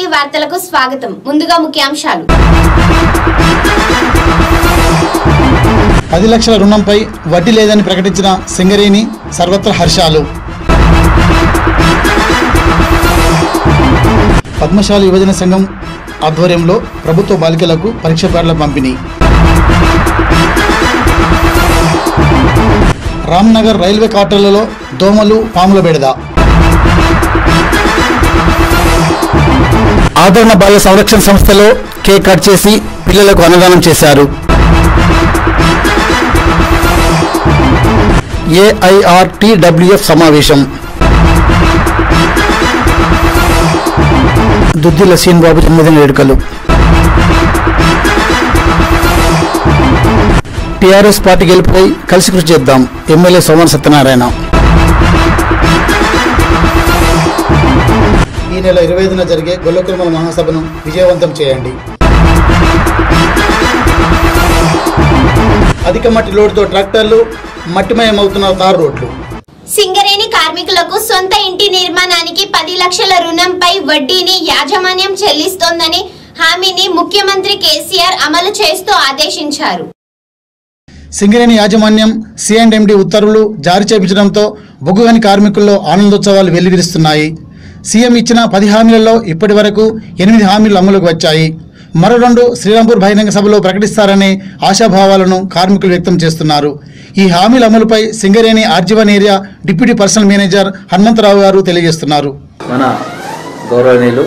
వార్తలకు స్వాగతం ముందుగా ముఖ్యాంశాలు పది లక్షల రుణంపై వడ్డీ లేదని ప్రకటించిన సింగరేణి సర్వత్ర హర్షాలు పద్మశాలి యువజన సంఘం ఆధ్వర్యంలో ప్రభుత్వ బాలికలకు పరీక్ష పేర్ల పంపిణీ రామ్నగర్ రైల్వే క్వార్టర్లలో దోమలు పాముల బెడద ఆదరణ బాల సంరక్షణ సంస్థలో కేక్ కట్ చేసి పిల్లలకు అన్నదానం చేశారు ఏఐఆర్టీడబ్ల్యూఎఫ్ సమావేశం దుద్దిల సీన్బాబు జన్మదిన వేడుకలు టీఆర్ఎస్ పార్టీ గెలుపుపై కలిసి కృషి చేద్దాం ఎమ్మెల్యే సోమన్ సత్యనారాయణ ఈ నెల ఇరవై ఐదున జరిగే గొల్లకురుమల మహాసభను విజయవంతం చేయండి అధిక మట్టి లోడుతో ట్రాక్టర్లు మట్టిమయమవుతున్న తారు రోడ్లు సింగరేణి కార్మికులకు సొంత ఇంటి నిర్మాణానికి పది లక్షల రుణంపై వడ్డీని యాజమాన్యం చెల్లిస్తోందని హామీని ముఖ్యమంత్రి కేసీఆర్ అమలు చేస్తూ ఆదేశించారు సింగరేణి యాజమాన్యం సిఎండ్ఎండి ఉత్తర్వులు జారీ చేపించడంతో బొగ్గుగని కార్మికుల్లో ఆనందోత్సవాలు వెల్లివిరుస్తున్నాయి సీఎం ఇచ్చిన పది హామీలలో ఇప్పటి వరకు ఎనిమిది హామీలు అమలుకు వచ్చాయి మరో రెండు శ్రీరాంపూర్ బహిరంగ సభలో ప్రకటిస్తారనే ఆశాభావాలను కార్మికులు వ్యక్తం చేస్తున్నారు ఈ హామీల అమలుపై Singareni RG one area deputy personal manager Hanumantharao గారు తెలియజేస్తున్నారు మన గౌరవనీయులు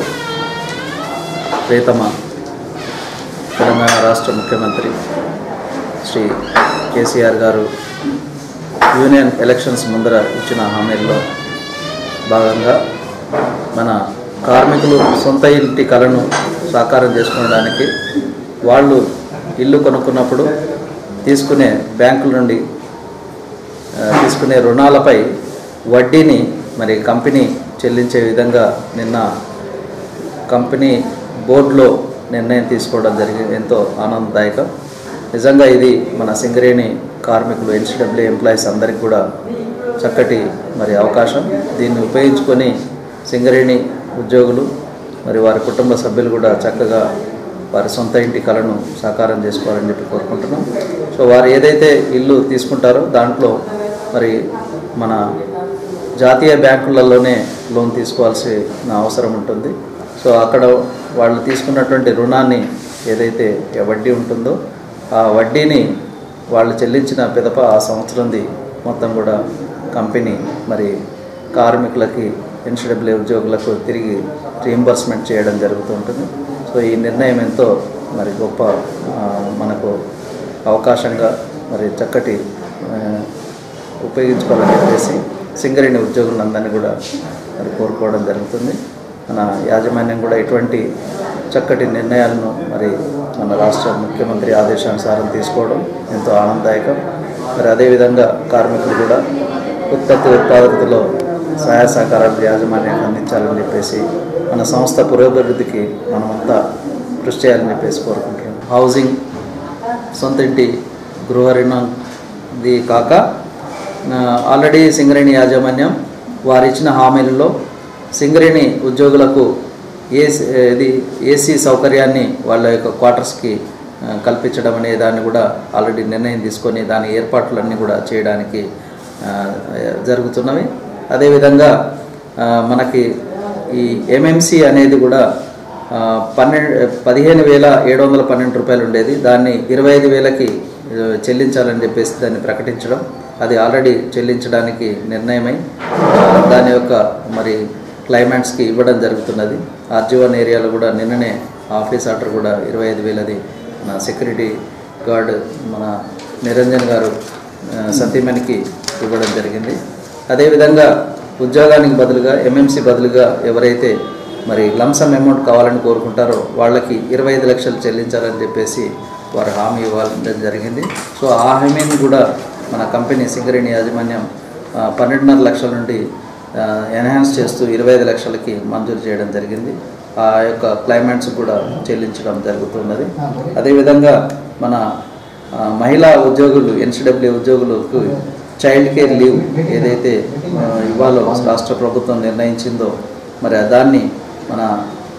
ప్రియతమ తెలంగాణ రాష్ట్ర ముఖ్యమంత్రి శ్రీ కేసీఆర్ గారు యూనియన్ ఎలక్షన్స్ ముందర ఇచ్చిన హామీల్లో భాగంగా మన కార్మికులు సొంత ఇంటి కళను సాకారం చేసుకోవడానికి వాళ్ళు ఇల్లు కొనుక్కున్నప్పుడు తీసుకునే బ్యాంకుల నుండి ఆ, తీసుకునే రుణాలపై వడ్డీని మరి కంపెనీ చెల్లించే విధంగా నిన్న కంపెనీ బోర్డులో నిర్ణయం తీసుకోవడం జరిగింది ఎంతో ఆనందదాయకం నిజంగా ఇది మన సింగరేణి కార్మికులు ఎన్సీడబ్ల్యూ ఎంప్లాయీస్ అందరికీ కూడా చక్కటి మరి అవకాశం దీన్ని ఉపయోగించుకొని సింగరేణి ఉద్యోగులు మరి వారి కుటుంబ సభ్యులు కూడా చక్కగా వారి సొంత ఇంటి కళను సాకారం చేసుకోవాలని చెప్పి కోరుకుంటున్నాం సో వారు ఏదైతే ఇల్లు తీసుకుంటారో దాంట్లో మరి మన జాతీయ బ్యాంకులలోనే లోన్ తీసుకోవాల్సిన అవసరం ఉంటుంది సో అక్కడ వాళ్ళు తీసుకున్నటువంటి రుణాన్ని ఏదైతే వడ్డీ ఉంటుందో ఆ వడ్డీని వాళ్ళు చెల్లించిన పిదప ఆ సంవత్సరంది మొత్తం కూడా కంపెనీ మరి కార్మికులకి ఎన్సీడబ్ల్యూ ఉద్యోగులకు తిరిగి రీఎంబర్స్మెంట్ చేయడం జరుగుతూ ఉంటుంది సో ఈ నిర్ణయం ఎంతో మరి గొప్ప ఆ, మనకు అవకాశంగా మరి చక్కటి ఆ, ఉపయోగించుకోవాలని చెప్పేసి సింగరేణి ఉద్యోగులందరినీ కూడా మరి కోరుకోవడం జరుగుతుంది మన యాజమాన్యం కూడా ఇటువంటి చక్కటి నిర్ణయాలను మరి మన రాష్ట్ర ముఖ్యమంత్రి ఆదేశానుసారం తీసుకోవడం ఎంతో ఆనందదాయకం మరి అదేవిధంగా కార్మికులు కూడా ఉత్పత్తి ఉత్పాదకతలో సహాయ సహకారాలు యాజమాన్యాన్ని అందించాలని చెప్పేసి మన సంస్థ పురోభివృద్ధికి మనమంతా కృషి చేయాలని చెప్పేసి కోరుకుంటున్నాం హౌసింగ్ సొంత ఇంటి గృహ రుణంది కాక ఆ, ఆల్రెడీ సింగరేణి యాజమాన్యం వారు ఇచ్చిన హామీలలో సింగరేణి ఉద్యోగులకు ఏసీ ఇది ఏసీ సౌకర్యాన్ని వాళ్ళ యొక్క క్వార్టర్స్కి ఆ, కల్పించడం అనే దాన్ని కూడా ఆల్రెడీ నిర్ణయం తీసుకొని దాని ఏర్పాట్లన్నీ కూడా చేయడానికి ఆ, జరుగుతున్నవి అదేవిధంగా ఆ, మనకి ఈ ఎంఎంసి అనేది కూడా ఆ, పన్నెండు పదిహేను వేల ఏడు వందల పన్నెండు రూపాయలు ఉండేది దాన్ని ఇరవై ఐదు వేలకి ఆ, చెల్లించాలని చెప్పేసి దాన్ని ప్రకటించడం అది ఆల్రెడీ చెల్లించడానికి నిర్ణయమై ఆ, దాని యొక్క మరి క్లైమాట్స్కి ఇవ్వడం జరుగుతున్నది ఆర్జీవన్ ఏరియాలో కూడా నిన్ననే ఆఫీస్ ఆర్డర్ కూడా ఇరవై ఐదు వేలది మన సెక్యూరిటీ గార్డ్ మన నిరంజన్ గారు ఆ, సతీమణికి ఇవ్వడం జరిగింది అదేవిధంగా ఉద్యోగానికి బదులుగా ఎంఎంసి బదులుగా ఎవరైతే మరి లంసమ్ అమౌంట్ కావాలని కోరుకుంటారో వాళ్ళకి ఇరవై ఐదు లక్షలు చెల్లించాలని చెప్పేసి వారు హామీ ఇవ్వడం జరిగింది సో ఆ హామీని కూడా మన కంపెనీ సింగరేణి యాజమాన్యం ఆ, పన్నెండున్నర లక్షల నుండి ఆ, ఎన్హాన్స్ చేస్తూ ఇరవై ఐదు లక్షలకి మంజూరు చేయడం జరిగింది ఆ యొక్క క్లైమాట్స్ కూడా చెల్లించడం జరుగుతున్నది అదేవిధంగా మన ఆ, మహిళా ఉద్యోగులు ఎన్సీడబ్ల్యూ ఉద్యోగులకు చైల్డ్ కేర్ లీవ్ ఏదైతే ఆ, ఇవ్వాలో రాష్ట్ర ప్రభుత్వం నిర్ణయించిందో మరి దాన్ని మన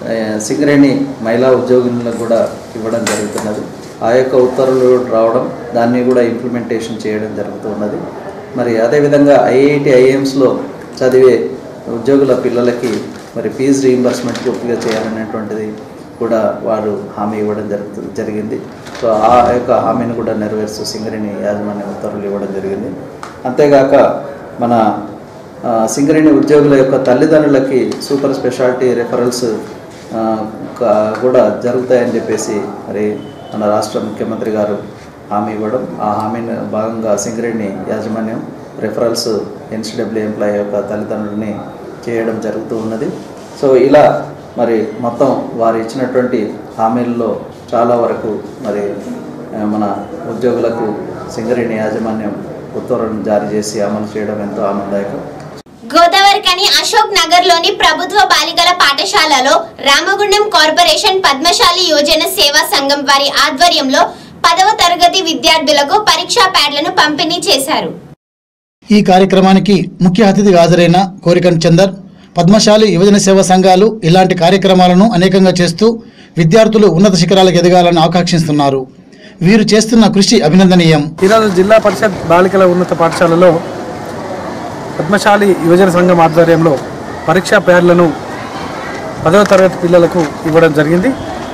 ఆ, సింగరేణి మహిళా ఉద్యోగులకు కూడా ఇవ్వడం జరుగుతున్నది ఆ యొక్క ఉత్తర్వులు రావడం దాన్ని కూడా ఇంప్లిమెంటేషన్ చేయడం జరుగుతున్నది మరి అదేవిధంగా ఐఐటి ఐఎమ్స్లో చదివే ఉద్యోగుల పిల్లలకి మరి ఫీజు రీయింబర్స్మెంట్ పూర్తిగా చేయాలనేటువంటిది కూడా వారు హామీ ఇవ్వడం జరుగుతుంది జరిగింది సో ఆ యొక్క హామీని కూడా నెరవేరుస్తూ సింగరేణి యాజమాన్య ఉత్తర్వులు ఇవ్వడం జరిగింది అంతేగాక మన ఆ, సింగరేణి ఉద్యోగుల యొక్క తల్లిదండ్రులకి సూపర్ స్పెషాలిటీ రెఫరల్స్ ఆ, క- కూడా జరుగుతాయని చెప్పేసి మరి మన రాష్ట్ర ముఖ్యమంత్రి గారు హామీ ఇవ్వడం ఆ హామీని భాగంగా సింగరేణి యాజమాన్యం రెఫరల్స్ ఎన్సీడబ్ల్యూ ఎంప్లాయీ యొక్క తల్లిదండ్రులని చేయడం జరుగుతూ ఉన్నది సో ఇలా మరి మొత్తం వారు ఇచ్చినటువంటి హామీల్లో చాలా వరకు మరి ఆ, మన ఉద్యోగులకు సింగరేణి యాజమాన్యం ఉత్తర్వులను జారీ చేసి అమలు చేయడం ఎంతో ఆనందదాయకం గోదావరి కని అశోక్ నగర్ లోని ప్రభుత్వ బాలికల పాఠశాలలో రామగుండం కార్పొరేషన్ పద్మశాలి యోజన సేవా సంఘం వారి ఆధ్వర్యంలో పదవ తరగతి విద్యార్థులకు పరీక్షా ప్యాడ్లను పంపిణీ చేశారు ఈ కార్యక్రమానికి ముఖ్య అతిథిగా హాజరైన కోరికన్ చందర్ పద్మశాలి యువజన సేవా సంఘాలు ఇలాంటి కార్యక్రమాలను అనేకంగా చేస్తూ విద్యార్థులు ఉన్నత శిఖరాలకు ఎదగాలని ఆకాంక్షిస్తున్నారు వీరు చేస్తున్న కృషి అభినందనీయం ఈరోజు జిల్లా పరిషత్ బాలికల ఉన్నత పాఠశాలలో పద్మశాలి యువజన సంఘం ఆధ్వర్యంలో పరీక్షా ప్యాడ్లను పదవ తరగతి పిల్లలకు ఇవ్వడం జరిగింది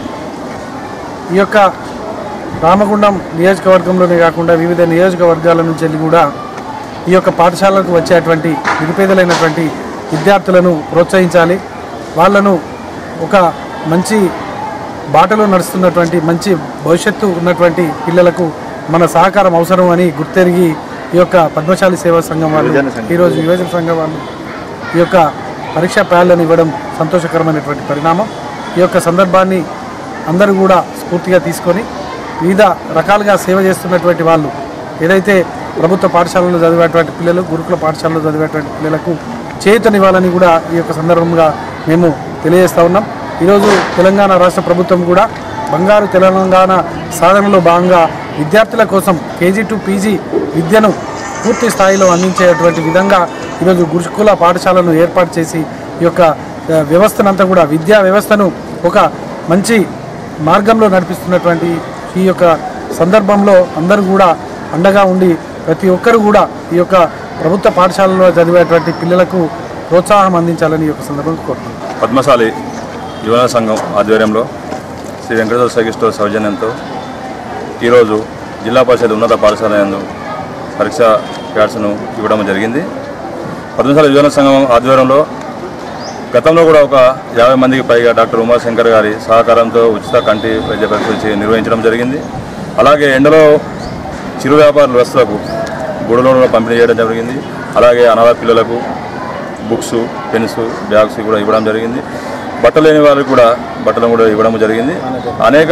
ఈ యొక్క రామగుండం నియోజకవర్గంలోనే కాకుండా వివిధ నియోజకవర్గాల నుంచి వెళ్ళి కూడా ఈ యొక్క పాఠశాలకు వచ్చేటువంటి నిరుపేదలైనటువంటి విద్యార్థులను ప్రోత్సహించాలి వాళ్ళను ఒక మంచి బాటలో నడుస్తున్నటువంటి మంచి భవిష్యత్తు ఉన్నటువంటి పిల్లలకు మన సహకారం అవసరం అని గుర్తెరిగి ఈ యొక్క పద్మశాలి సేవా సంఘం వాళ్ళు ఈరోజు యువజన సంఘం వాళ్ళు ఈ యొక్క పరీక్షా ప్యాడ్లను ఇవ్వడం సంతోషకరమైనటువంటి పరిణామం ఈ యొక్క సందర్భాన్ని అందరూ కూడా స్ఫూర్తిగా తీసుకొని వివిధ రకాలుగా సేవ చేస్తున్నటువంటి వాళ్ళు ఏదైతే ప్రభుత్వ పాఠశాలలో చదివేటువంటి పిల్లలు గురుకుల పాఠశాలలో చదివేటువంటి పిల్లలకు చేతనివ్వాలని కూడా ఈ యొక్క సందర్భంగా మేము తెలియజేస్తా ఉన్నాం ఈరోజు తెలంగాణ రాష్ట్ర ప్రభుత్వం కూడా బంగారు తెలంగాణ సాధనలో భాగంగా విద్యార్థుల కోసం కేజీ టు పీజీ విద్యను పూర్తి స్థాయిలో అందించేటువంటి విధంగా ఈరోజు గురుకుల పాఠశాలను ఏర్పాటు చేసి ఈ యొక్క ఆ, వ్యవస్థనంతా కూడా విద్యా వ్యవస్థను ఒక మంచి మార్గంలో నడిపిస్తున్నటువంటి ఈ యొక్క సందర్భంలో అందరూ కూడా అండగా ఉండి ప్రతి ఒక్కరు కూడా ఈ యొక్క ప్రభుత్వ పాఠశాలలో చదివేటువంటి పిల్లలకు ప్రోత్సాహం అందించాలని ఈ యొక్క సందర్భంగా కోరుతున్నాను పద్మశాలి యువన సంఘం ఆధ్వర్యంలో శ్రీ వెంకటేశ్వర సైకిస్టో సౌజన్యంతో ఈరోజు జిల్లా పరిషత్ ఉన్నత పాఠశాల యందు పరీక్ష ప్యాడ్స్ను ఇవ్వడం జరిగింది పద్మశాలి యువన సంఘం ఆధ్వర్యంలో గతంలో కూడా ఒక యాభై మందికి పైగా డాక్టర్ ఉమాశంకర్ గారి సహకారంతో ఉచిత కంటి వైద్య పరీక్షలు చే- నిర్వహించడం జరిగింది అలాగే ఎండలో చిరు వ్యాపార వ్యవస్థలకు గూడలో పంపిణీ చేయడం జరిగింది అలాగే అనాథ పిల్లలకు బుక్స్ పెన్స్ బ్యాగ్స్ కూడా ఇవ్వడం జరిగింది బట్టలు లేని వాళ్ళకి కూడా బట్టలు కూడా ఇవ్వడం జరిగింది అనేక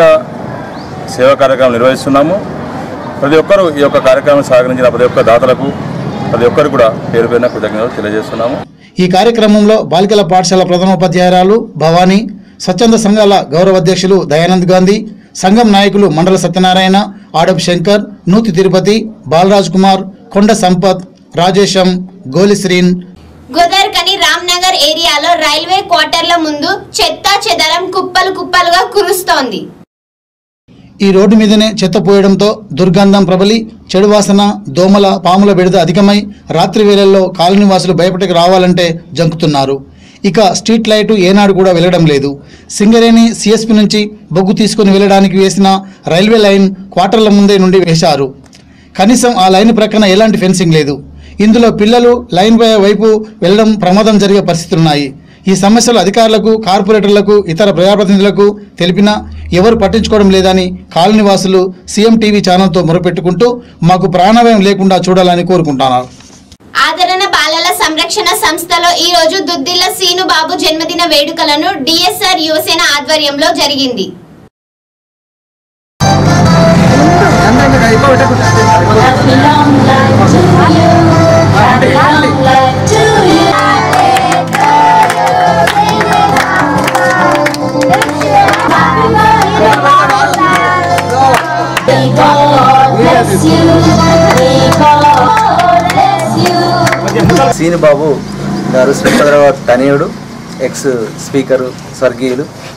సేవా కార్యక్రమం నిర్వహిస్తున్నాము ప్రతి ఒక్కరూ ఈ యొక్క కార్యక్రమం సహకరించిన ప్రతి ఒక్క దాతలకు ప్రతి ఒక్కరు కూడా పేరు పేరున కృతజ్ఞతలు తెలియజేస్తున్నాము ఈ కార్యక్రమంలో బాలికల పాఠశాల ప్రథమోపాధ్యాయురాలు భవానీ స్వచ్ఛంద సంఘాల గౌరవ అధ్యక్షులు దయానంద్ గాంధీ సంఘం నాయకులు మండల సత్యనారాయణ ఆడప్ శంకర్ నూతి తిరుపతి బాలరాజ్ కుమార్ కొండ సంపత్ రాజేశం గోలిశ్రీన్ గోదావరి కని రామ్నగర్ ఏరియాలో రైల్వే క్వార్టర్ల ముందు చెత్త చెదరం కుప్పలు కుప్పలుగా కురుస్తోంది ఈ రోడ్డు మీదనే చెత్త పోయడంతో దుర్గంధం ప్రబలి చెడు వాసన దోమల పాముల బెడద అధికమై రాత్రి వేళల్లో కాలనీవాసులు భయపడకి రావాలంటే జంకుతున్నారు ఇక స్ట్రీట్ లైటు ఏనాడు కూడా వెళ్లడం లేదు సింగరేణి సిఎస్పి నుంచి బొగ్గు తీసుకుని వెళ్ళడానికి వేసిన రైల్వే లైన్ క్వార్టర్ల ముందే నుండి వేశారు కనీసం ఆ లైన్ ప్రక్కన ఎలాంటి ఫెన్సింగ్ లేదు ఇందులో పిల్లలు లైన్ వై- వైపు వెళ్లడం ప్రమాదం జరిగే పరిస్థితులున్నాయి ఈ సమస్యలు అధికారులకు కార్పొరేటర్లకు ఇతర ప్రజాప్రతినిధులకు తెలిపినా ఎవరు పట్టించుకోవడం లేదని కాలనీవాసులు సీఎం టీవీ ఛానల్తో మొరపెట్టుకుంటూ మాకు ప్రాణభయం లేకుండా చూడాలని కోరుకుంటున్నారు ఆదరణ బాలల సంరక్షణ సంస్థలో ఈ రోజు దుద్దిల్ల సీనుబాబు జన్మదిన వేడుకలను డిఎస్ఆర్ యువసేన ఆధ్వర్యంలో జరిగింది సీనిబాబు గారు శ్రీపదరావు తనయుడు ఎక్స్ స్పీకరు స్వర్గీయులు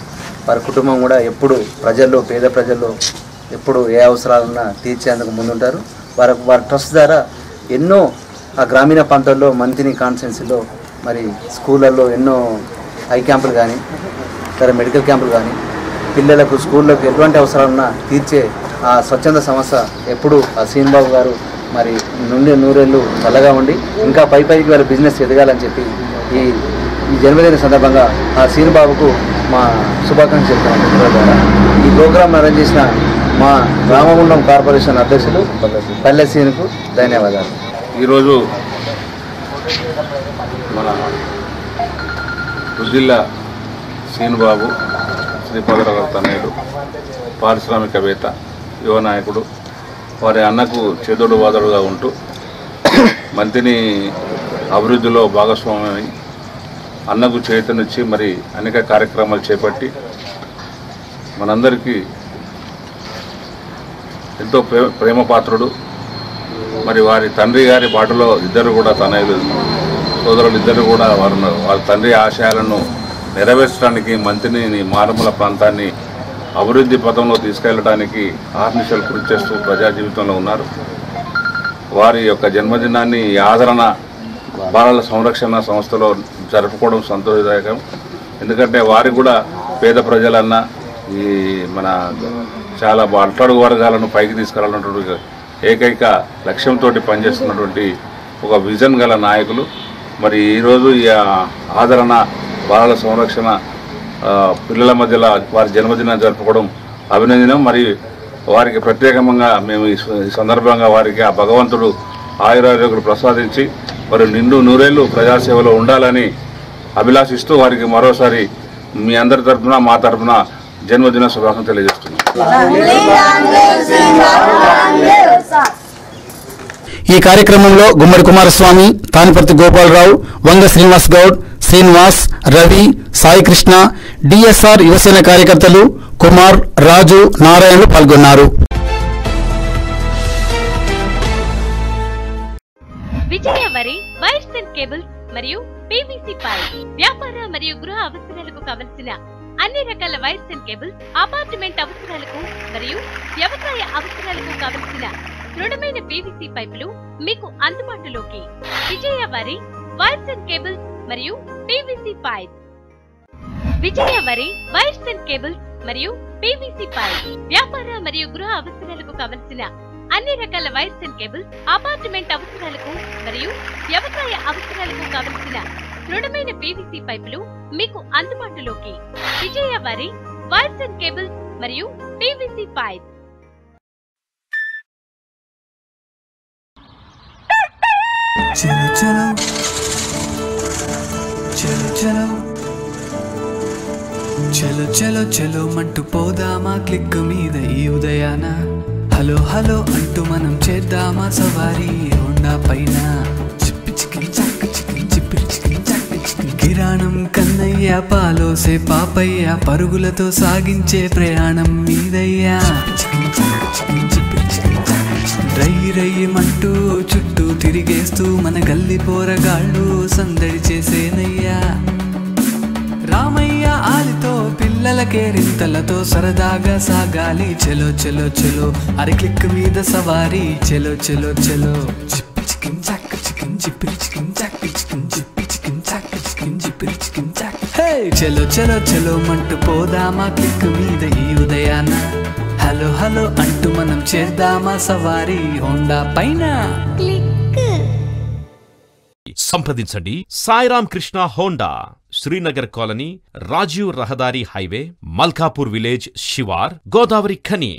వారి కుటుంబం కూడా ఎప్పుడు ప్రజల్లో పేద ప్రజల్లో ఎప్పుడు ఏ అవసరాలున్నా తీర్చేందుకు ముందుంటారు వారి వారి ట్రస్ట్ ద్వారా ఎన్నో ఆ గ్రామీణ ప్రాంతాల్లో మంతిని కాన్స్టెన్సీలో మరి స్కూళ్ళల్లో ఎన్నో ఐ క్యాంపులు కానీ సరే మెడికల్ క్యాంపులు కానీ పిల్లలకు స్కూళ్ళకు ఎటువంటి అవసరాలున్నా తీర్చే ఆ స్వచ్ఛంద సంస్థ ఎప్పుడు ఆ సీన్బాబు గారు మరి నుండి నూరేళ్ళు చల్లగా ఉండి ఇంకా పై పైకి వాళ్ళ బిజినెస్ ఎదగాలని చెప్పి ఈ ఈ జన్మదిన సందర్భంగా ఆ సీన్బాబుకు మా శుభాకాంక్షలు చెప్తాను మిత్రుల ద్వారా ఈ ప్రోగ్రాం అరేంజ్ చేసిన మా రామగుండం కార్పొరేషన్ అధ్యక్షులు పల్లె సీన్కు ధన్యవాదాలు ఈరోజు మన రుజిల్లా శ్రీనుబాబు శ్రీపాదరావు తనయుడు పారిశ్రామికవేత్త యువ నాయకుడు వారి అన్నకు చేదోడు వాదడుగా ఉంటూ మంతిని అభివృద్ధిలో భాగస్వామ్యమై అన్నకు చేతనిచ్చి మరి అనేక కార్యక్రమాలు చేపట్టి మనందరికీ ఎంతో ప్రేమ ప్రేమపాత్రుడు మరి వారి తండ్రి గారి బాటలో ఇద్దరు కూడా తనయులు సోదరులు ఇద్దరు కూడా వారు వారి తండ్రి ఆశయాలను నెరవేర్చడానికి మంత్రిని మారుమూల ప్రాంతాన్ని అభివృద్ధి పథంలో తీసుకెళ్లడానికి ఆర్నిషలు కృషి చేస్తూ ప్రజా జీవితంలో ఉన్నారు వారి యొక్క జన్మదినాన్ని ఈ ఆదరణ బాలల సంరక్షణ సంస్థలో జరుపుకోవడం సంతోషదాయకం ఎందుకంటే వారికి కూడా పేద ప్రజలన్నా ఈ మన చాలా అట్టడుగు వర్గాలను పైకి తీసుకురావాలన్నటువంటి ఏకైక లక్ష్యంతో పనిచేస్తున్నటువంటి ఒక విజన్ గల నాయకులు మరి ఈరోజు ఈ ఆదరణ బాలల సంరక్షణ ఆ, పిల్లల మధ్యలో వారి జన్మదినాన్ని జరుపుకోవడం అభినందనం మరి వారికి ప్రత్యేకంగా మేము ఈ స- ఈ సందర్భంగా వారికి ఆ భగవంతుడు ఆయురారోగ్యులు ప్రసాదించి మరి నిండు నూరేళ్లు ప్రజాసేవలో ఉండాలని అభిలాషిస్తూ వారికి మరోసారి మీ అందరి తరఫున మా తరఫున జన్మదిన శుభాకాంక్షలు తెలియజేస్తున్నాం ఈ కార్యక్రమంలో గుమ్మడి కుమారస్వామి తానిపర్తి గోపాలరావు వంగ శ్రీనివాస్ గౌడ్ శ్రీనివాస్ రవి సాయికృష్ణ డిఎస్ఆర్ యువసేన కార్యకర్తలు కుమార్ రాజు నారాయణలు పాల్గొన్నారు విజయ వరి వైర్స్ అండ్ కేబుల్స్ మరియు పీవీసీ పైప్ వ్యాపార మరియు గృహ అవసరాలకు కావలసిన అన్ని రకాల వైర్స్ అండ్ కేబుల్స్ అపార్ట్మెంట్ అవసరాలకు మరియు వ్యవసాయ అవసరాలకు కావలసిన దృఢమైన పీవీసీ పైపులు మీకు అందుబాటులోకి విజయ వరి వైర్స్ అండ్ కేబుల్స్ మరియు పీవీసీ పైప్ విజయ వరి వైర్స్ అండ్ కేబుల్స్ మరియు పీవీసీ పైప్ వ్యాపార మరియు గృహ అవసరాలకు కావలసిన అన్ని రకాల వైర్స్ అండ్ కేబుల్స్ అపార్ట్మెంట్ అవసరాలకు మరియు వ్యవసాయ అవసరాలకు కావలసిన దృఢమైన పీవీసీ పైపులు మీకు అందుబాటులోకి విజయ వారి వైర్స్ అండ్ కేబుల్స్ మరియు పీవీసీ పైప్ చలో చలో చలో చలో చలో చలో చలో మంటూ పోదామా క్లిక్ మీద ఈ ఉదయాన హలో హలో అంటూ మనం చేద్దామా సవారీ హోండా పైన చిప్పి చికిన్ చక్క చికిన్ చిప్పిరి చికిన్ చక్క చికిన్ కిరాణం కన్నయ్య పాలోసే పాపయ్య పరుగులతో సాగించే ప్రయాణం మీదయ్యా చికిన్ చక్క చికిన్ చిప్పిరి చికిన్ చక్క చికిన్. రై రయ్యమంటూ చుట్టూ తిరిగేస్తూ మన గల్లి పోరగాళ్ళు సందడి చేసేనయ్యా రామయ్య ఆలితో పిల్లలకే రింతలతో సరదాగా సాగాలి చెలో చెలో చెలో అరి క్లిక్ మీద సవారీ చెలో చెలో చెలో చిప్పి చికిన్ చాక్ చికిన్ చిప్పిరి చికిన్ చాక్ చికిన్ చిప్పి చికిన్ చాక్ చికిన్ చిప్పిరి చికిన్ చాక్ హే చెలో చెలో చెలో మంటూ పోదామా క్లిక్ మీద ఈ ఉదయాన హలో హలో అంటూ మనం చేద్దామా సవారీ హోండా పైన సంప్రదించండి సాయిరామ్ కృష్ణ హోండా శ్రీనగర్ కాలనీ రాజీవ్ రహదారి హైవే మల్కాపూర్ విలేజ్ శివార్ గోదావరి ఖని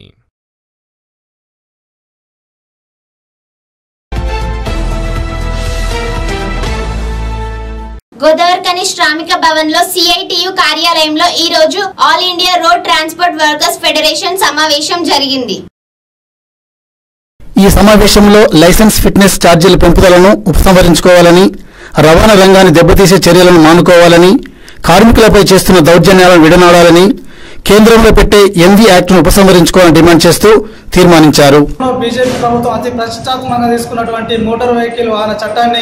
గోదావరికని శ్రామిక భవన్ లో సిఐటియు కార్యాలయంలో ఈ రోజు all India road transport workers federation సమావేశం జరిగింది ఈ సమావేశంలో లైసెన్స్ ఫిట్నెస్ ఛార్జీల పెంపుదలను ఉపసంహరించుకోవాలని రవాణా రంగాన్ని దెబ్బతీసే చర్యలను మానుకోవాలని కార్మికులపై చేస్తున్న దౌర్జన్యాలను విడనాడాలని కేంద్రంలో పెట్టే ఎంవీ యాక్ట్ను ఉపసంహరించుకోవాలని డిమాండ్ చేస్తూ తీర్మానించారు బీజేపీ ప్రభుత్వం అతి ప్రతిష్టాత్మకంగా తీసుకున్నటువంటి మోటార్ వెహికల్ వాహన చట్టాన్ని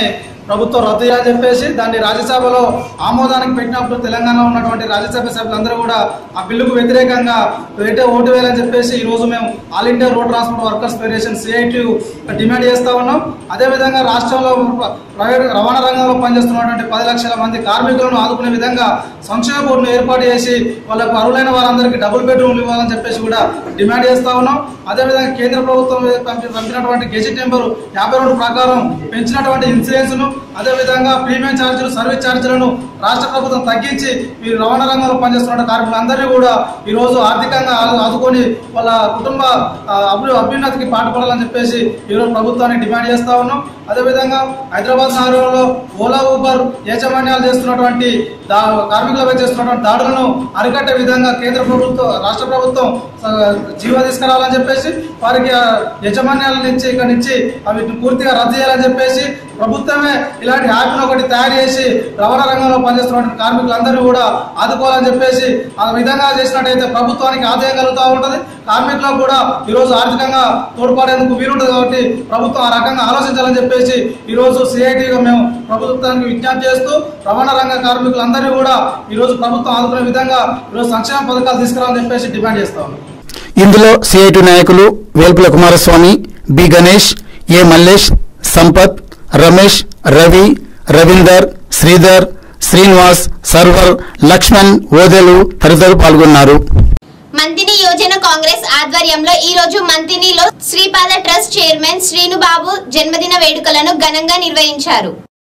ప్రభుత్వం రద్దు చేయాలని చెప్పేసి దాన్ని రాజ్యసభలో ఆమోదానికి పెట్టినప్పుడు తెలంగాణలో ఉన్నటువంటి రాజ్యసభ సభ్యులందరూ కూడా ఆ బిల్లుకు వ్యతిరేకంగా వేటే ఓటు వేయాలని చెప్పేసి ఈ రోజు మేము all India road transport workers federation CIT demand చేస్తా ఉన్నాం అదేవిధంగా రాష్ట్రంలో ప్ర- ప్రైవేట్ రవాణా రంగంలో పనిచేస్తున్నటువంటి పది లక్షల మంది కార్మికులను ఆదుకునే విధంగా సంక్షేమ బోర్డును ఏర్పాటు చేసి వాళ్ళకు అర్హులైన వారందరికీ డబుల్ బెడ్రూమ్లు ఇవ్వాలని చెప్పేసి కూడా డిమాండ్ చేస్తా ఉన్నాం అదేవిధంగా కేంద్ర ప్రభుత్వం పంపి- పంపినటువంటి గెజిట్ నెంబర్ యాభై రెండు ప్రకారం పెంచినటువంటి ఇన్సూరెన్స్ ను అదేవిధంగా ప్రీమియం ఛార్జీలు సర్వీస్ ఛార్జీలను రాష్ట్ర ప్రభుత్వం తగ్గించి ఈ రవాణా రంగంలో పనిచేస్తున్న కార్మికులందరినీ కూడా ఈ రోజు ఆర్థికంగా ఆ- ఆదుకొని వాళ్ళ కుటుంబ ఆ, అభి అభ్యున్నతికి పాటుపడాలని చెప్పేసి ఈరోజు ప్రభుత్వాన్ని డిమాండ్ చేస్తా ఉన్నాం అదేవిధంగా హైదరాబాద్ నగరంలో ఓలా ఊబర్ యాజమాన్యాలు చేస్తున్నటువంటి దా కార్మికులపై చేస్తున్నటువంటి దాడులను అరికట్టే విధంగా కేంద్ర ప్రభుత్వం రాష్ట్ర ప్రభుత్వం ఆ, జీవో తీసుకురావాలని చెప్పేసి వారికి ఆ యజమాన్యాల నుంచి ఇక్కడ నుంచి అవి పూర్తిగా రద్దు చేయాలని చెప్పేసి ప్రభుత్వమే ఇలాంటి యాప్ను ఒకటి తయారు చేసి రవాణా రంగంలో పనిచేస్తున్న కార్మికులందరూ కూడా ఆదుకోవాలని చెప్పేసి ఆ విధంగా చేసినట్టయితే ప్రభుత్వానికి ఆదాయం కలుగుతూ ఉంటుంది కార్మికులకు కూడా ఈరోజు ఆర్థికంగా తోడ్పడేందుకు వీలుంటుంది కాబట్టి ప్రభుత్వం ఆ రకంగా ఆలోచించాలని చెప్పేసి ఈరోజు సిఐటిగా మేము ప్రభుత్వానికి విజ్ఞప్తి చేస్తూ రవాణా రంగ కార్మికులందరూ కూడా ఈరోజు ప్రభుత్వం ఆదుకునే విధంగా ఈరోజు సంక్షేమ పథకాలు తీసుకురావాలని చెప్పేసి డిమాండ్ చేస్తా ఉన్నాం ఇందులో సిఐటి నాయకులు వేల్పుల కుమారస్వామి బి గణేష్ ఏ మల్లేష్ సంపత్ రమేష్ రవి రవీందర్ శ్రీధర్ శ్రీనివాస్ సర్వర్ లక్ష్మణ్ ఓదెలు తదితరులు పాల్గొన్నారు మంతిని యోజన కాంగ్రెస్ ఆధ్వర్యంలో ఈ రోజు మంతినిలో శ్రీపాద ట్రస్ట్ చైర్మన్ శ్రీనుబాబు జన్మదిన వేడుకలను ఘనంగా నిర్వహించారు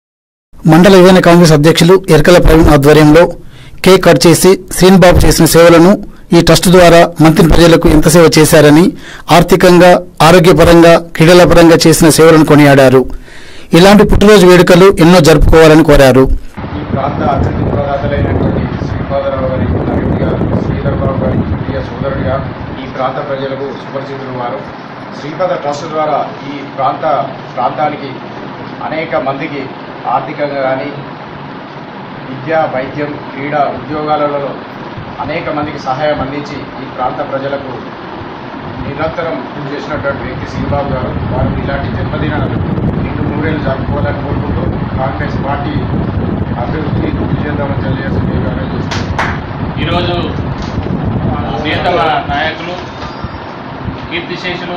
మండల యువన కాంగ్రెస్ అధ్యక్షులు ఎరకల ప్రవీణ్ ఆధ్వర్యంలో కేక్ కట్ చేసి శ్రీనిబాబు చేసిన సేవలను ఈ ట్రస్ట్ ద్వారా మంత్రి ప్రజలకు ఎంత సేవ చేశారని ఆర్థికంగా ఆరోగ్యపరంగా క్రీడల పరంగా చేసిన సేవలను కొనియాడారు ఇలాంటి పుట్టినరోజు వేడుకలు ఎన్నో జరుపుకోవాలని కోరారు ఈ ప్రాంత అభివృద్ధి పురోగతులైనటువంటి శ్రీపాదరావు గారి అభివృద్ధి గారు శ్రీధర్ బాబు గారి ప్రియ సోదరుడిగా ఈ ప్రాంత ప్రజలకు సుపరిచితులు వారు శ్రీపాద ట్రస్ట్ ద్వారా ఈ ప్రాంత ప్రాంతానికి అనేక మందికి ఆర్థికంగా కానీ విద్య వైద్యం క్రీడా ఉద్యోగాలలో అనేక మందికి సహాయం అందించి ఈ ప్రాంత ప్రజలకు నిరంతరం కృషి చేసినటువంటి వ్యక్తి శ్రీబాబు గారు వారు ఇలాంటి జన్మదినాలు నిండు నూరేళ్ళు జరుపుకోవాలని కోరుకుంటూ కాంగ్రెస్ పార్టీ అభివృద్ధి విజేంద్రమని తెలియజేస్తుంది ఈరోజు ప్రియతమ నాయకులు కీర్తిశేషులు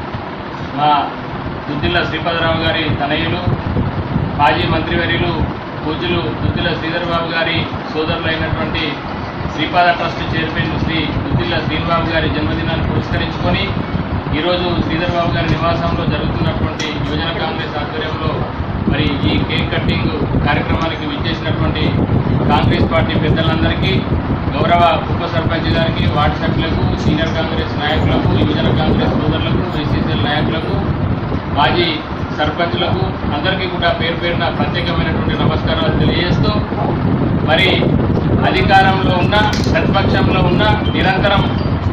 మా దుద్దిల్ల శ్రీపదరావు గారి తనయులు మాజీ మంత్రివర్యులు పూజ్యులు దుద్దిల్ల శ్రీధర్ బాబు గారి సోదరులైనటువంటి శ్రీపాద ట్రస్ట్ చైర్మన్ శ్రీ దుద్దిల్ల శ్రీనిబాబు గారి జన్మదినాన్ని పురస్కరించుకొని ఈరోజు శ్రీధర్ బాబు గారి నివాసంలో జరుగుతున్నటువంటి యువజన కాంగ్రెస్ ఆధ్వర్యంలో మరి ఈ కేక్ కట్టింగ్ కార్యక్రమానికి విచ్చేసినటువంటి కాంగ్రెస్ పార్టీ పెద్దలందరికీ గౌరవ ఉప సర్పంచ్ గారికి వార్డు సభ్యులకు సీనియర్ కాంగ్రెస్ నాయకులకు యువజన కాంగ్రెస్ సోదరులకు వైసీసీఎల్ నాయకులకు మాజీ సర్పంచులకు అందరికీ కూడా పేరు పేరున ప్రత్యేకమైనటువంటి నమస్కారాలు తెలియజేస్తూ మరి అధికారంలో ఉన్న ప్రతిపక్షంలో ఉన్న నిరంతరం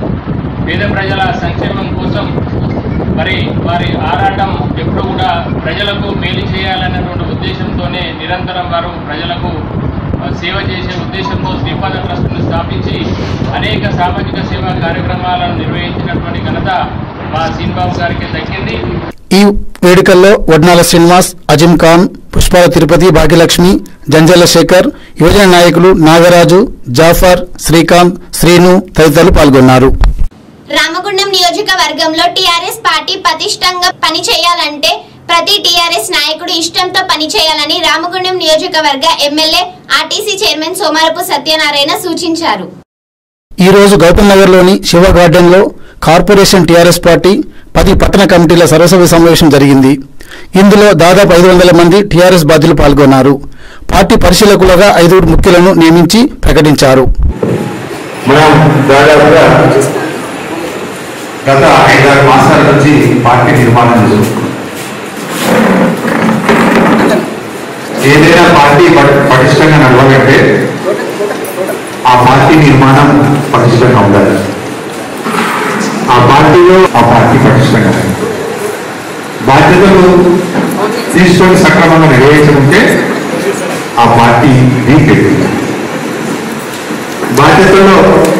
పేద ప్రజల సంక్షేమం కోసం మరి వారి ఆరాటం ఎప్పుడు కూడా ప్రజలకు మేలు చేయాలన్నటువంటి ఉద్దేశంతోనే నిరంతరం వారు ప్రజలకు ఆ, సేవ చేసే ఉద్దేశంతో శ్రీపాద ట్రస్ట్ను స్థాపించి అనేక సామాజిక సేవా కార్యక్రమాలను నిర్వహించినటువంటి ఘనత మా సీన్బాబు గారికి దక్కింది ఈ వేడుకల్లో వడ్నాల శ్రీనివాస్ అజిమ్ ఖాన్ పుష్పాల తిరుపతి భాగ్యలక్ష్మి జంజాల శేఖర్ యువజన నాయకులు నాగరాజు జాఫర్ శ్రీకాంత్ శ్రీను తదితరులు పాల్గొన్నారు రామగుండం నియోజకవర్గంలో టీఆర్ఎస్ పార్టీ పటిష్టంగా పనిచేయాలంటే ప్రతి టీఆర్ఎస్ నాయకుడు ఇష్టంతో పనిచేయాలని రామగుండం నియోజకవర్గ MLA RTC chairman Somarapu Satyanarayana సూచించారు ఈ రోజు గౌతమ్ నగర్ లోని శివ గార్డెన్ లో కార్పొరేషన్ టీఆర్ఎస్ పార్టీ పది పట్టణ కమిటీల సర్వసభ్య సమావేశం జరిగింది ఇందులో దాదాపు ఐదు వందల మంది టీఆర్ఎస్ బాధ్యులు పాల్గొన్నారు పార్టీ పరిశీలకులుగా ఐదుగురు ముఖ్యులను నియమించి ప్రకటించారు మనం దాదాపుగా గత ఐదారు మాసాల నుంచి పార్టీ నిర్మాణం చేసుకుంటున్నాం ఏదైనా పార్టీ పటి- పటిష్టంగా నడవాలంటే ఆ పార్టీ నిర్మాణం పటిష్టంగా ఉండాలి ఆ పార్టీలో ఆ పార్టీ పటిష్టంగా ఉండాలి. బాధ్యతలు తీసుకొని సక్రమంగా నిర్వహించకుంటే ఆ పార్టీ వీక్ అవుతుంది బాధ్యతలో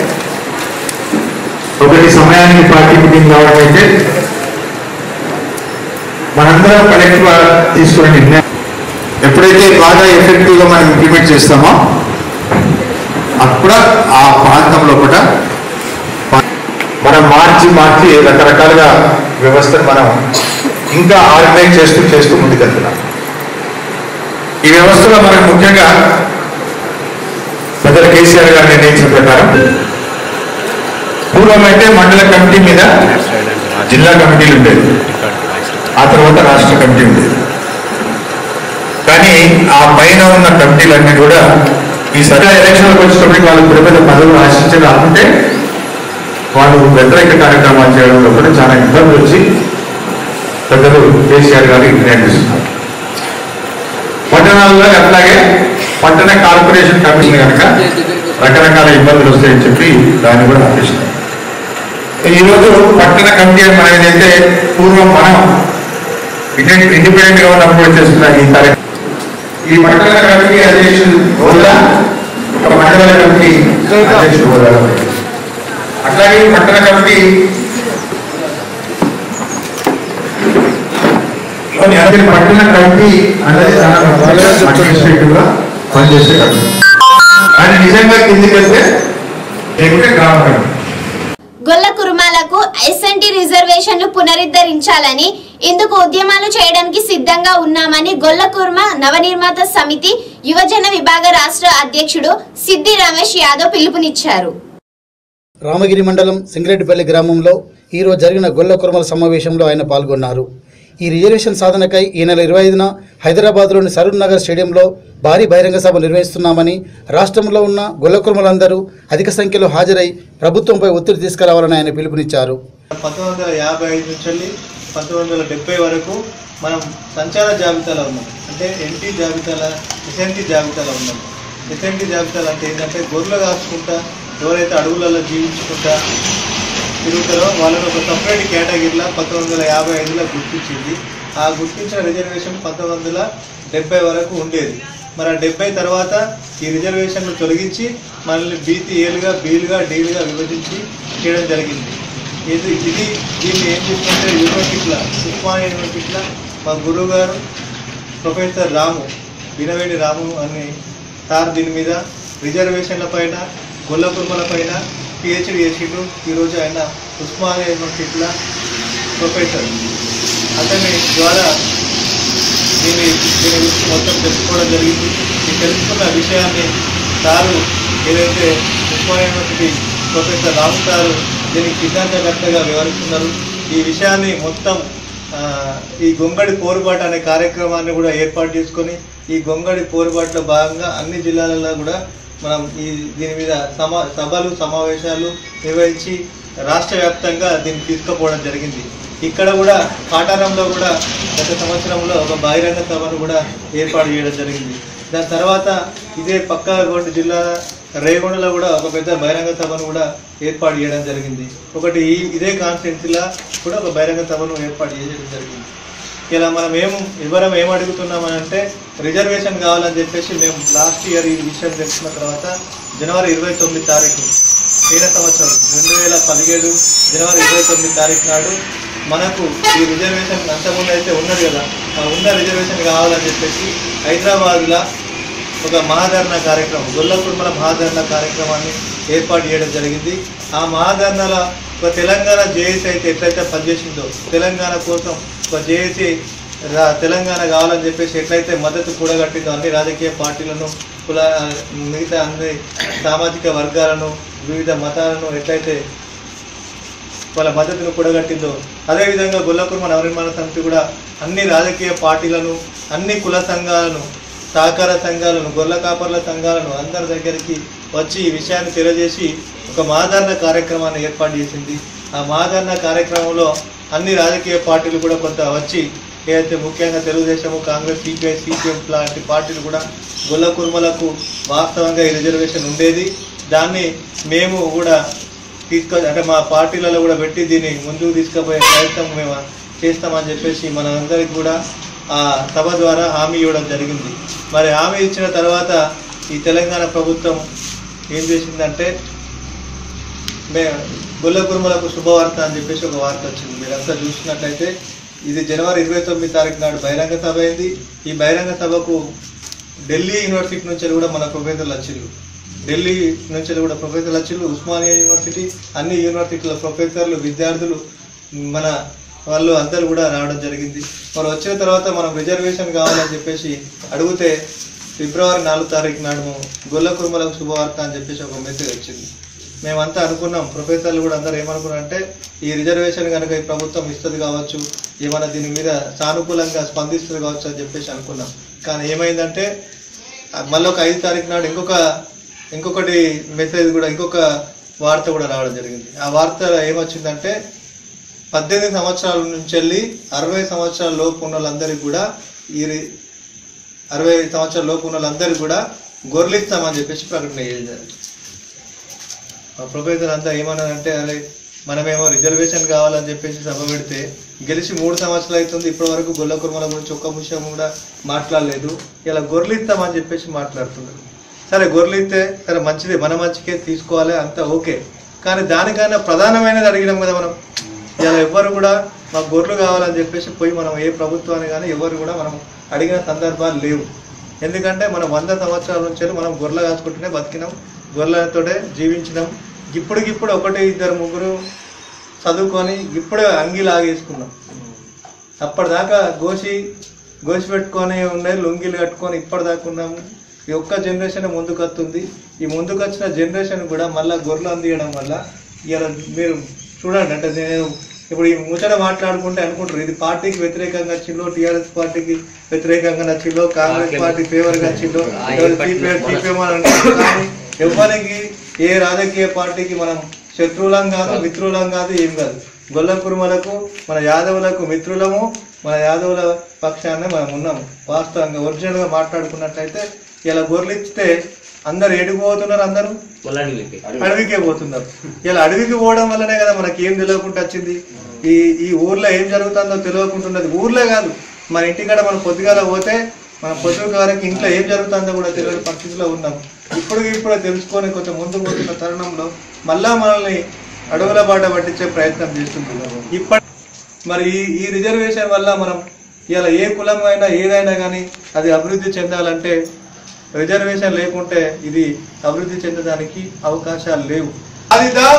ఒకటి సమయానికి పార్టీ మీటింగ్ రావడం అయితే మనందరం కలెక్టివ్ తీసుకునే నిర్ణయం ఎప్పుడైతే బాగా ఎఫెక్టివ్గా మనం ఇంప్లిమెంట్ చేస్తామో అప్పుడు ఆ ప్రాంతంలో కూడా మనం మార్చి మార్చి రకరకాలుగా వ్యవస్థను మనం ఇంకా ఆర్గనైజ్ చేస్తూ చేస్తూ ముందుకెళ్తున్నాం ఈ వ్యవస్థలో మనకు ముఖ్యంగా పెద్దల కేసీఆర్ గారు నిర్ణయించిన ప్రకారం పూర్వం అయితే మండల కమిటీ మీద జిల్లా కమిటీలు ఉండేది ఆ తర్వాత రాష్ట్ర కమిటీ ఉండేది కానీ ఆ పైన ఉన్న కమిటీలన్నీ కూడా ఈ సరిగా ఎలక్షన్లకు వచ్చినప్పటికి వాళ్ళు పెద్ద పెద్ద పదవులు ఆశించడం అనుకుంటే వాళ్ళు వ్యతిరేక కార్యక్రమాలు చేయడంలో కూడా చాలా ఇబ్బంది వచ్చి పెద్దలు కేసీఆర్ గారు నిర్ణయం తీసుకున్నారు పట్టణాల్లో అట్లాగే పట్టణ కార్పొరేషన్ కమిషన్ కనుక రకరకాల ఇబ్బందులు వస్తాయని చెప్పి దాన్ని కూడా ఆపేసినారు ఈరోజు పట్టణ కమిటీ అని మనం ఏదైతే పూర్వం మనం ఇండిపెండెంట్ గా ఉన్నప్పుడు చేస్తున్న ఈ కార్యక్రమం ఈ పట్టణ కమిటీ అధ్యక్షుడు హోదా ఒక మండల కమిటీ అధ్యక్షుడు హోదా అట్లాగే ఈ పట్టణ కమిటీ లోని అన్ని పట్టణ కమిటీ అనేది చాలా అడ్మినిస్ట్రేటివ్ గా పనిచేసే కమిటీ కానీ నిజంగా కిందికి వెళ్తే లేకుంటే గ్రామ కమిటీ గొల్ల కురుమాలకు ఎస్ఎన్టీ రిజర్వేషన్లు పునరుద్ధరించాలని ఇందుకు ఉద్యమాలు చేయడానికి సిద్ధంగా ఉన్నామని గొల్ల కుర్మ నవనిర్మాత సమితి యువజన విభాగ రాష్ట్ర అధ్యక్షుడు సిద్ది రమేష్ యాదవ్ పిలుపునిచ్చారు రామగిరి మండలం సింగరెడ్డిపల్లి గ్రామంలో ఈరోజు జరిగిన గొల్ల కుర్మల సమావేశంలో ఆయన పాల్గొన్నారు ఈ రిజర్వేషన్ సాధనకై ఈ నెల ఇరవై ఐదున హైదరాబాద్లోని సరూర్ నగర్ స్టేడియంలో భారీ బహిరంగ సభ నిర్వహిస్తున్నామని రాష్ట్రంలో ఉన్న గొల్ల కుర్మలందరూ అధిక సంఖ్యలో హాజరై ప్రభుత్వంపై ఒత్తిడి తీసుకురావాలని ఆయన పిలుపునిచ్చారు పంతొమ్మిది వందల యాభై ఐదు నుంచి వెళ్ళి పంతొమ్మిది వందల డెబ్బై వరకు మనం సంచార జాబితాలో ఉన్నాం అంటే ఎన్టీ జాబితాల ఎస్ఎన్టీ జాబితాలో ఉన్నాం ఎస్ఎన్టీ జాబితాలు అంటే ఏంటంటే గొర్రెలు కాసుకుంటా ఎవరైతే అడవులలో జీవించుకుంటా తిరుగుతారో వాళ్ళని ఒక సపరేట్ కేటగిరీలో పంతొమ్మిది వందల యాభై ఐదులో గుర్తించింది ఆ గుర్తించిన రిజర్వేషన్ పంతొమ్మిది వందల డెబ్బై వరకు ఉండేది మరి ఆ డెబ్బై తర్వాత ఈ రిజర్వేషన్ను తొలగించి మనల్ని బీతి ఏలుగా బీలుగా డీలుగా విభజించి చేయడం జరిగింది ఇది ఇది దీన్ని ఏం చేస్తుంటే యూనివర్సిటీలో ఉస్మానియా యూనివర్సిటీలో మా గురువు గారు ప్రొఫెసర్ రాము వినవేడి రాము అని సార్ దీని మీద రిజర్వేషన్ల పైన గొల్ల కుర్మల పైన పిహెచ్డి చేసిండు ఈరోజు ఆయన ఉస్మానియా యూనివర్సిటీలో ప్రొఫెసర్ అతని ద్వారా దీన్ని దీని గురించి మొత్తం తెలుసుకోవడం జరిగింది ఈ తెలుసుకున్న విషయాన్ని సారు ఏదైతే Osmania university professor Ramu sir దీనికి సిద్ధాంతకర్తగా వివరిస్తున్నారు ఈ విషయాన్ని మొత్తం ఆ, ఈ గొంగడి పోరుబాటు అనే కార్యక్రమాన్ని కూడా ఏర్పాటు చేసుకొని ఈ గొంగడి పోరుబాటులో భాగంగా అన్ని జిల్లాలలో కూడా మనం ఈ దీని మీద సమా సభలు సమావేశాలు నిర్వహించి రాష్ట్ర వ్యాప్తంగా దీన్ని తీసుకుపోవడం జరిగింది ఇక్కడ కూడా కాటారంలో కూడా గత సంవత్సరంలో ఒక బహిరంగ సభను కూడా ఏర్పాటు చేయడం జరిగింది దాని తర్వాత ఇదే పక్క గోండి జిల్లా రేగొండలో కూడా ఒక పెద్ద బహిరంగ సభను కూడా ఏర్పాటు చేయడం జరిగింది ఒకటి ఈ ఇదే కాన్స్టిట్యున్సీలో కూడా ఒక బహిరంగ సభను ఏర్పాటు చేయడం జరిగింది ఇలా మనం ఏం ఎవరం ఏం అడుగుతున్నామని అంటే రిజర్వేషన్ కావాలని చెప్పేసి మేము లాస్ట్ ఇయర్ ఈ విషయం తెలుసుకున్న తర్వాత జనవరి ఇరవై తొమ్మిది తారీఖు పోయిన సంవత్సరం రెండు వేల పదిహేడు జనవరి ఇరవై తొమ్మిది తారీఖు నాడు మనకు ఈ రిజర్వేషన్ అంతకుముందు అయితే ఉన్నది కదా ఆ ఉన్న రిజర్వేషన్ కావాలని చెప్పేసి హైదరాబాద్లో ఒక మహాధరణ కార్యక్రమం గొల్ల కుర్మల మహాధరణ కార్యక్రమాన్ని ఏర్పాటు చేయడం జరిగింది ఆ మహాధరణల ఒక తెలంగాణ జేఏసీ అయితే ఎట్లయితే పనిచేసిందో తెలంగాణ కోసం ఒక జేఏసీ రా- తెలంగాణ కావాలని చెప్పేసి ఎట్లయితే మద్దతు కూడగట్టిందో అన్ని రాజకీయ పార్టీలను కుల మిగతా అన్ని సామాజిక వర్గాలను వివిధ మతాలను ఎట్లయితే వాళ్ళ మద్దతును కూడగట్టిందో అదేవిధంగా గొల్లకుర్మ నవనిర్మాణ సమితి కూడా అన్ని రాజకీయ పార్టీలను అన్ని కుల సంఘాలను సహకార సంఘాలను గొర్రెల కాపర్ల సంఘాలను అందరి దగ్గరికి వచ్చి ఈ విషయాన్ని తెలియజేసి ఒక మాదారణ కార్యక్రమాన్ని ఏర్పాటు చేసింది ఆ మాదారణ కార్యక్రమంలో అన్ని రాజకీయ పార్టీలు కూడా కొంత వచ్చి ఏదైతే ముఖ్యంగా తెలుగుదేశము కాంగ్రెస్ సిపిఐ సిపిఎం లాంటి పార్టీలు కూడా గొల్ల కుర్మలకు వాస్తవంగా ఈ రిజర్వేషన్ ఉండేది దాన్ని మేము కూడా తీసుకొ అంటే మా పార్టీలలో కూడా పెట్టి దీన్ని ముందుకు తీసుకుపోయే ప్రయత్నం మేము చేస్తామని చెప్పేసి మనందరికి కూడా ఆ సభ ద్వారా హామీ ఇవ్వడం జరిగింది మరి హామీ ఇచ్చిన తర్వాత ఈ తెలంగాణ ప్రభుత్వం ఏం చేసిందంటే మే గొల్ల కుర్మలకు శుభవార్త అని చెప్పేసి ఒక వార్త వచ్చింది మీరంతా చూసినట్లయితే ఇది జనవరి ఇరవై తొమ్మిది తారీఖు నాడు బహిరంగ సభ అయింది ఈ బహిరంగ సభకు ఢిల్లీ యూనివర్సిటీ నుంచి కూడా మన ప్రొఫెసర్లు వచ్చిండ్రు ఢిల్లీ నుంచి కూడా ప్రొఫెసర్లు వచ్చిండ్రు ఉస్మానియా యూనివర్సిటీ అన్ని యూనివర్సిటీల ప్రొఫెసర్లు విద్యార్థులు మన వాళ్ళు అందరూ కూడా రావడం జరిగింది మరి వచ్చిన తర్వాత మనం రిజర్వేషన్ కావాలని చెప్పేసి అడిగితే ఫిబ్రవరి నాలుగు తారీఖు నాడు గొల్ల కురుమలకు శుభవార్త అని చెప్పేసి ఒక మెసేజ్ వచ్చింది మేమంతా అనుకున్నాం ప్రొఫెసర్లు కూడా అందరూ ఏమనుకున్నాం అంటే ఈ రిజర్వేషన్ కనుక ఈ ప్రభుత్వం ఇస్తుంది కావచ్చు ఏమైనా దీని మీద సానుకూలంగా స్పందిస్తుంది కావచ్చు అని చెప్పేసి అనుకున్నాం కానీ ఏమైందంటే ఆ మళ్ళీ ఒక ఐదు తారీఖు నాడు ఇంకొక ఇంకొకటి మెసేజ్ కూడా ఇంకొక వార్త కూడా రావడం జరిగింది ఆ వార్త ఏమొచ్చిందంటే పద్దెనిమిది సంవత్సరాల నుంచి వెళ్ళి అరవై సంవత్సరాల లోపు ఉన్న వాళ్ళందరికీ కూడా ఈ రి- అరవై సంవత్సరాల లోపు ఉన్న వాళ్ళందరికీ కూడా గొర్రెలిస్తామని చెప్పేసి ప్రకటన చేశారు ఆ ప్రొఫెసర్ అంతా ఏమన్నారంటే అరే మనమేమో రిజర్వేషన్ కావాలని చెప్పేసి సభ పెడితే గెలిచి మూడు సంవత్సరాలు అవుతుంది ఇప్పటి వరకు గొల్ల కుర్మల గురించి ఒక్క విషయం కూడా మాట్లాడలేదు ఇలా గొర్రెలు ఇస్తామని చెప్పేసి మాట్లాడుతున్నారు సరే గొర్రెలు ఇస్తే సరే మంచిదే మన మంచికే తీసుకోవాలి అంతా ఓకే కానీ దానికన్నా ప్రధానమైనది అడిగినాం కదా మనం ఇలా ఎవ్వరు కూడా మాకు గొర్రెలు కావాలని చెప్పేసి పోయి మనం ఏ ప్రభుత్వాన్ని కానీ ఎవరు కూడా మనం అడిగిన సందర్భాలు లేవు ఎందుకంటే మనం వంద సంవత్సరాల నుంచి మనం గొర్రెలు కాచుకుంటూనే బతికినాం గొర్రెలతోటే జీవించినాం ఇప్పటికిప్పుడు ఒకటి ఇద్దరు ముగ్గురు చదువుకొని ఇప్పుడే అంగి లాగేసుకున్నాం అప్పటిదాకా గోసి గోసి పెట్టుకొని ఉండే లుంగీలు కట్టుకొని ఇప్పటిదాకా ఉన్నాము ఈ ఒక్క జనరేషన్ ముందుకు వస్తుంది ఈ ముందుకు వచ్చిన జనరేషన్ కూడా మళ్ళీ గొర్రెలు అందియడం వల్ల ఇలా మీరు చూడండి అంటే నేను ఇప్పుడు ఈ ముచ్చట మాట్లాడుకుంటే అనుకుంటారు ఇది పార్టీకి వ్యతిరేకంగా వచ్చిందో టీఆర్ఎస్ పార్టీకి వ్యతిరేకంగా నచ్చిందో కాంగ్రెస్ పార్టీ ఫేవర్గా వచ్చిందో సిపిఎం అని అంటారు కానీ ఎవరికి ఏ రాజకీయ పార్టీకి మనం శత్రువులం కాదు మిత్రులం కాదు ఏం కాదు గొల్ల కురుమలకు మన యాదవులకు మిత్రులము మన యాదవుల పక్షాన్ని మనం ఉన్నాము వాస్తవంగా ఒరిజినల్గా మాట్లాడుకున్నట్లయితే ఇలా గొర్రెలు ఇస్తే అందరు ఏడికి పోతున్నారు అందరూ అడవికే పోతున్నారు ఇలా అడవికి పోవడం వల్లనే కదా మనకి ఏం తెలియకుండా వచ్చింది ఈ ఈ ఊర్లో ఏం జరుగుతుందో తెలియకుంటున్నది ఊర్లో కాదు మన ఇంటికాడ మనం పొద్దుగాల పోతే మన పొద్దుగా వరకు ఇంట్లో ఏం జరుగుతుందో కూడా తెలియని పరిస్థితిలో ఉన్నాం ఇప్పుడు ఇప్పుడు తెలుసుకొని కొంచెం ముందుకు పోతున్న తరుణంలో మళ్ళా మనల్ని అడవుల బాట పట్టించే ప్రయత్నం చేస్తుంది ఇప్పటి మరి ఈ ఈ రిజర్వేషన్ వల్ల మనం ఇలా ఏ కులం అయినా ఏదైనా కానీ అది అభివృద్ధి చెందాలంటే రిజర్వేషన్ లేకుంటే ఇది అభివృద్ధి చెందడానికి అవకాశాలు లేవు సాధిద్దాం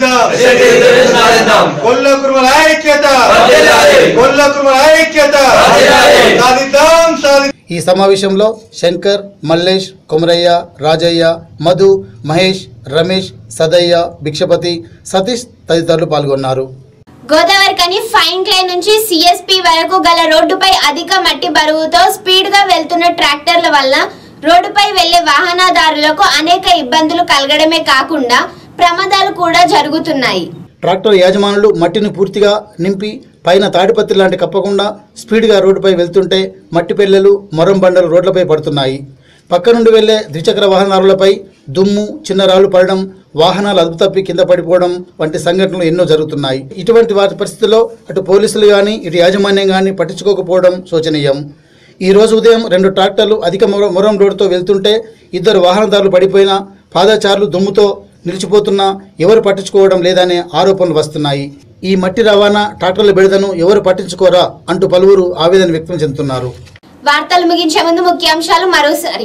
సాధిద్దాం గొల్ల కురుమల ఐక్యత గొల్ల కురుమల ఐక్యత సాధిద్దాం సాధి ఈ సమావేశంలో శంకర్ మల్లేష్ కొమరయ్య రాజయ్య మధు మహేష్ రమేష్ సదయ్య భిక్షపతి సతీష్ తదితరులు పాల్గొన్నారు గోదావరి కని ఫైన్ క్లై నుంచి సిఎస్పి వరకు గల రోడ్డుపై అధిక మట్టి బరువుతో స్పీడ్ గా వెళ్తున్న ట్రాక్టర్ల వల్ల రోడ్డుపై వెళ్లే వాహనదారులకు అనేక ఇబ్బందులు కలగడమే కాకుండా ప్రమాదాలు కూడా జరుగుతున్నాయి ట్రాక్టర్ యాజమానులు మట్టిని పూర్తిగా నింపి పైన తాడిపత్రి లాంటి కప్పకుండా స్పీడ్గా రోడ్డుపై వెళ్తుంటే మట్టి పెల్లలు మొరం బండలు రోడ్లపై పడుతున్నాయి పక్క నుండి వెళ్లే ద్విచక్ర వాహనదారులపై దుమ్ము చిన్న రాళ్లు పడడం వాహనాలు అదుపు తప్పి కింద పడిపోవడం వంటి సంఘటనలు ఎన్నో జరుగుతున్నాయి ఇటువంటి వాటి పరిస్థితుల్లో అటు పోలీసులు కానీ ఇటు యాజమాన్యం కానీ పట్టించుకోకపోవడం శోచనీయం ఈ రోజు ఉదయం రెండు ట్రాక్టర్లు అధిక మొర- మొరం రోడ్డుతో వెళ్తుంటే ఇద్దరు వాహనదారులు పడిపోయినా పాదచారులు దుమ్ముతో నిలిచిపోతున్నా ఎవరు పట్టించుకోవడం లేదనే ఆరోపణలు వస్తున్నాయి ఈ మట్టి రవాణా ట్రాక్టర్ల బెడదను ఎవరు పట్టించుకోరా అంటూ పలువురు ఆవేదన వ్యక్తం చెందుతున్నారు వార్తలు ముగించే ముందు ముఖ్యాంశాలు మరోసారి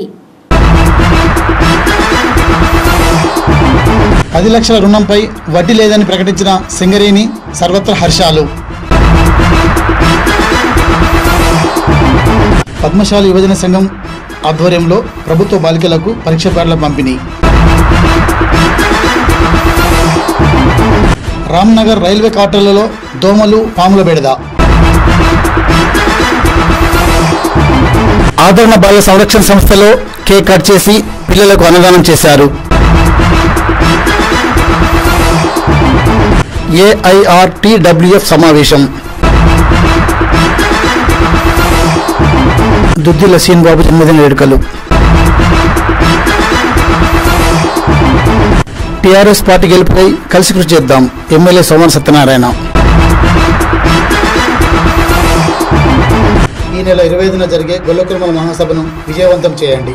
పది లక్షల రుణంపై వడ్డీ లేదని ప్రకటించిన సింగరేణి సర్వత్ర హర్షాలు పద్మశాలి యువజన సంఘం ఆధ్వర్యంలో ప్రభుత్వ బాలికలకు పరీక్ష పేర్ల పంపిణీ రామ్నగర్ రైల్వే క్వార్టర్లలో దోమలు పాముల బెడద ఆదరణ బాల సంరక్షణ సంస్థలో కేక్ కట్ చేసి పిల్లలకు అన్నదానం చేశారు ఏఐఆర్టీడబ్ల్యూఎఫ్ సమావేశం దుద్దిల సీన్బాబు జన్మదిన వేడుకలు టీఆర్ఎస్ పార్టీ గెలుపుపై కలిసి కృషి చేద్దాం ఎమ్మెల్యే సోమన్ సత్యనారాయణ ఈ నెల ఇరవై ఐదున జరిగే గొల్లకుర్మల మహాసభను విజయవంతం చేయండి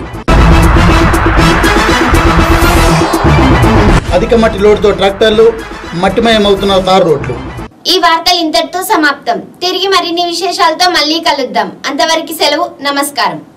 అధిక మట్టి లోడుతో ట్రాక్టర్లు మట్టిమయమవుతున్న తారు రోడ్లు ఈ వార్తలు ఇంతటితో సమాప్తం తిరిగి మరిన్ని విశేషాలతో మళ్ళీ కలుద్దాం అంతవరకు సెలవు నమస్కారం